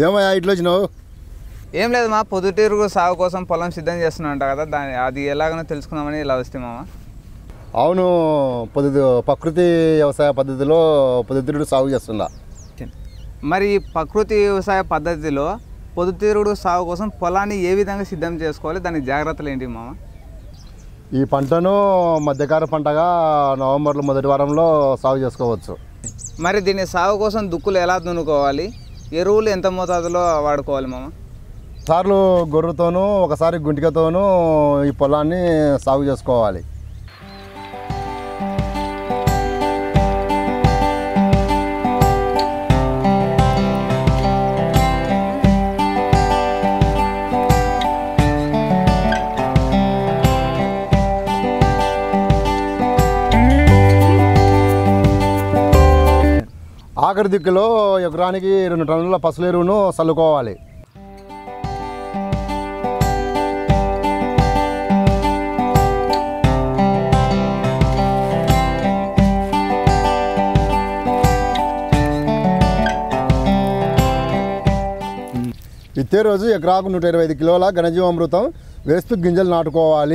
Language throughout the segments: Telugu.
ఏమయ్యా ఇట్లా వచ్చినావు ఏం లేదు మా పొద్దుటూరు సాగు కోసం పొలం సిద్ధం చేస్తున్నా కదా దాని అది ఎలాగనో తెలుసుకుందామని ఇలా వస్తే మామ అవును పొద్దు ప్రకృతి వ్యవసాయ పద్ధతిలో పొద్దుతిరుడు సాగు చేస్తుందా మరి ఈ ప్రకృతి వ్యవసాయ పద్ధతిలో పొద్దుతీరుడు సాగు కోసం పొలాన్ని ఏ విధంగా సిద్ధం చేసుకోవాలి దాని జాగ్రత్తలు ఏంటి మామ ఈ పంటను మధ్యకాల పంటగా నవంబర్లో మొదటి వారంలో సాగు చేసుకోవచ్చు మరి దీని సాగు కోసం దుక్కులు ఎలా దున్నుకోవాలి ఎరువులు ఎంత మోతాదులో వాడుకోవాలి మామ సార్లు గొర్రెతోనూ ఒకసారి గుంటికతోనూ ఈ పొలాన్ని సాగు చేసుకోవాలి ఆఖరి దిక్కులో ఎకరానికి రెండు టన్నుల పసులు ఎరువును చల్లుకోవాలి విత్తే రోజు ఎకరాకు నూట ఇరవై ఐదు కిలోల ఘనజీవామృతం వేస్తూ గింజలు నాటుకోవాలి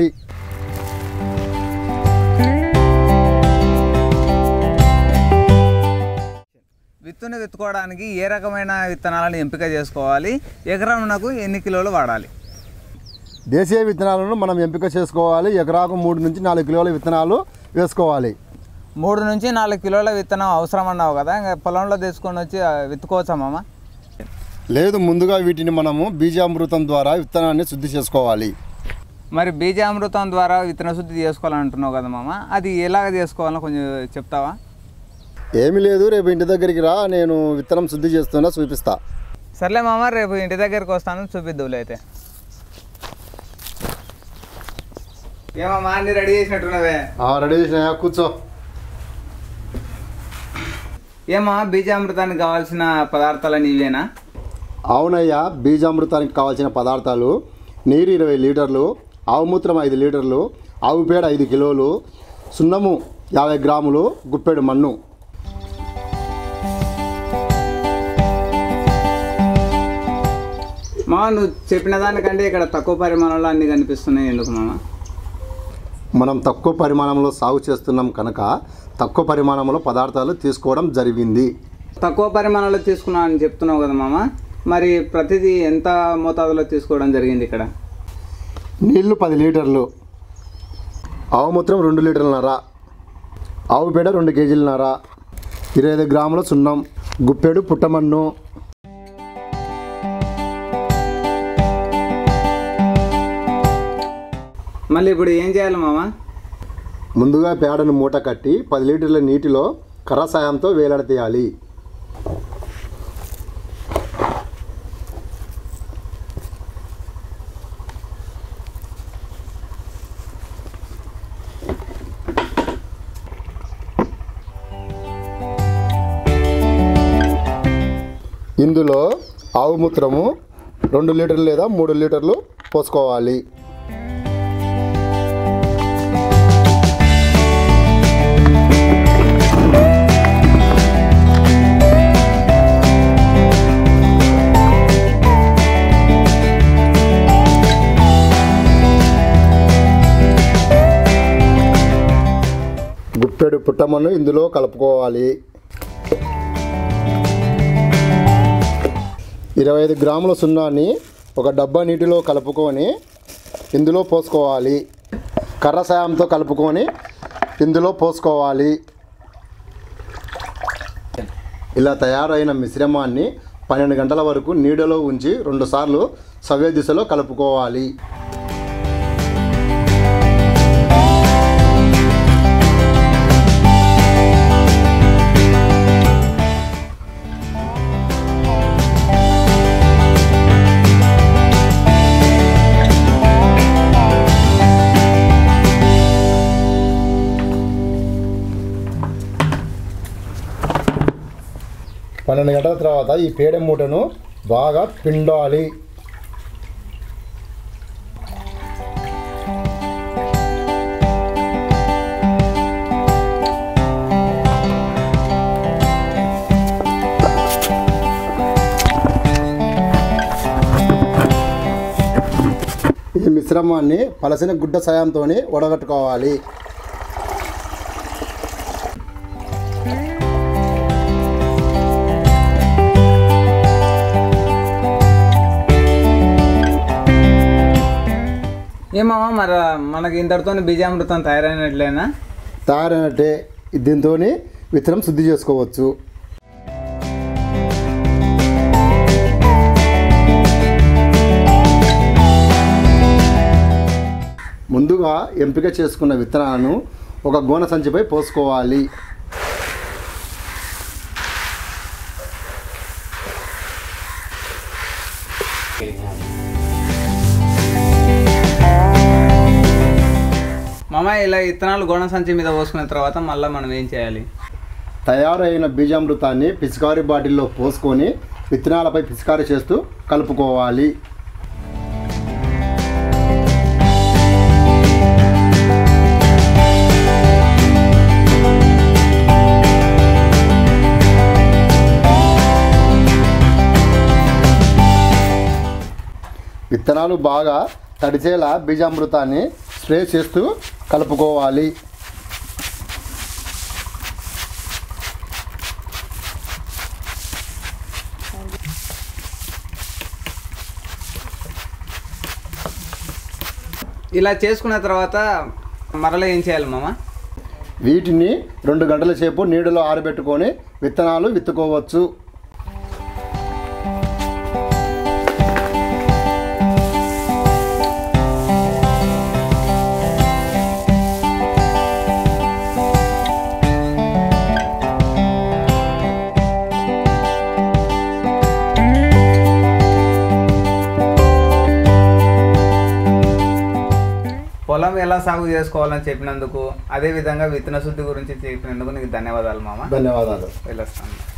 విత్తుని విత్తుకోవడానికి ఏ రకమైన విత్తనాలను ఎంపిక చేసుకోవాలి ఎకరంనకు ఎన్ని కిలోలు వాడాలి దేశీయ విత్తనాలను మనం ఎంపిక చేసుకోవాలి ఎకరాకు మూడు నుంచి నాలుగు కిలోల విత్తనాలు వేసుకోవాలి మూడు నుంచి నాలుగు కిలోల విత్తనం అవసరం అన్నావు కదా ఇంకా పొలంలో తీసుకొని వచ్చి ఆ, విత్తుకోవచ్చా మామ లేదు ముందుగా వీటిని మనము బీజామృతం ద్వారా విత్తనాన్ని శుద్ధి చేసుకోవాలి మరి బీజామృతం ద్వారా విత్తన శుద్ధి చేసుకోవాలంటున్నావు కదా మామ అది ఎలాగ చేసుకోవాలో కొంచెం చెప్తావా ఏమీ లేదు రేపు ఇంటి దగ్గరికి రా నేను విత్తనం శుద్ధి చేస్తున్నా చూపిస్తా సర్లే మామ రేపు ఇంటి దగ్గరికి వస్తాను చూపిద్దువులే అయితే ఏమమ్మా అన్ని రెడీ చేసినట్టున్నవే రెడీ చేసినాయా కూర్చో ఏమా బీజామృతానికి కావాల్సిన పదార్థాలని ఇవేనా అవునయ్యా బీజామృతానికి కావాల్సిన పదార్థాలు నీరు ఇరవై లీటర్లు ఆవుమూత్రం ఐదు లీటర్లు ఆవు పేడ ఐదు కిలోలు సున్నము యాభై గ్రాములు గుప్పెడు మన్ను మామ నువ్వు చెప్పిన దానికంటే ఇక్కడ తక్కువ పరిమాణంలో అన్ని కనిపిస్తున్నాయి ఎందుకు మామ మనం తక్కువ పరిమాణంలో సాగు చేస్తున్నాం కనుక తక్కువ పరిమాణంలో పదార్థాలు తీసుకోవడం జరిగింది తక్కువ పరిమాణంలో తీసుకున్నా అని చెప్తున్నావు కదా మామ మరి ప్రతిదీ ఎంత మోతాదులో తీసుకోవడం జరిగింది ఇక్కడ నీళ్లు పది లీటర్లు ఆవుమూత్రం రెండు లీటర్లన్నర ఆవు పేడ రెండు కేజీలన్నర ఇరవై ఐదు గ్రాముల సున్నం గుప్పెడు పుట్టమన్ను మళ్ళీ ఇప్పుడు ఏం చేయాలి మామ ముందుగా పేడను మూట కట్టి పది లీటర్ల నీటిలో కర్ర సాయంతో వేలాడతీయాలి ఇందులో ఆవు మూత్రము రెండు లీటర్లు లేదా మూడు లీటర్లు పోసుకోవాలి గుప్పెడు పుట్టమన్ను ఇందులో కలుపుకోవాలి ఇరవై ఐదు గ్రాముల సున్నాన్ని ఒక డబ్బా నీటిలో కలుపుకొని ఇందులో పోసుకోవాలి కర్ర సాయంతో కలుపుకొని ఇందులో పోసుకోవాలి ఇలా తయారైన మిశ్రమాన్ని పన్నెండు గంటల వరకు నీడలో ఉంచి రెండుసార్లు సవ్య దిశలో కలుపుకోవాలి పన్నెండు గంటల తర్వాత ఈ పేడ మూటను బాగా పిండాలి ఈ మిశ్రమాన్ని పలసిన గుడ్డ సాయంతో వడగట్టుకోవాలి ఏమమ్మా మరి మనకి ఇంతటితో బీజామృతం తయారైనట్లేనా తయారైనట్టే దీంతో విత్తనం శుద్ధి చేసుకోవచ్చు ముందుగా ఎంపిక చేసుకున్న విత్తనాలను ఒక గోన సంచిపై పోసుకోవాలి మామ ఇలా విత్తనాలు గోడ సంచి మీద పోసుకున్న తర్వాత మళ్ళీ మనం ఏం చేయాలి తయారైన బీజామృతాన్ని పిచికారి బాటిల్లో పోసుకొని విత్తనాలపై పిచికారి చేస్తూ కలుపుకోవాలి విత్తనాలు బాగా తడిచేలా బీజామృతాన్ని స్ప్రే చేస్తూ కలుపుకోవాలి ఇలా చేసుకున్న తర్వాత మరలా ఏం చేయాలి మామ వీటిని రెండు గంటల సేపు నీడలో ఆరబెట్టుకొని విత్తనాలు విత్తుకోవచ్చు పొలం ఎలా సాగు చేసుకోవాలని చెప్పినందుకు అదేవిధంగా విత్తన శుద్ధి గురించి చెప్పినందుకు నీకు ధన్యవాదాలు మామ ధన్యవాదాలు వెళ్ళొస్తాను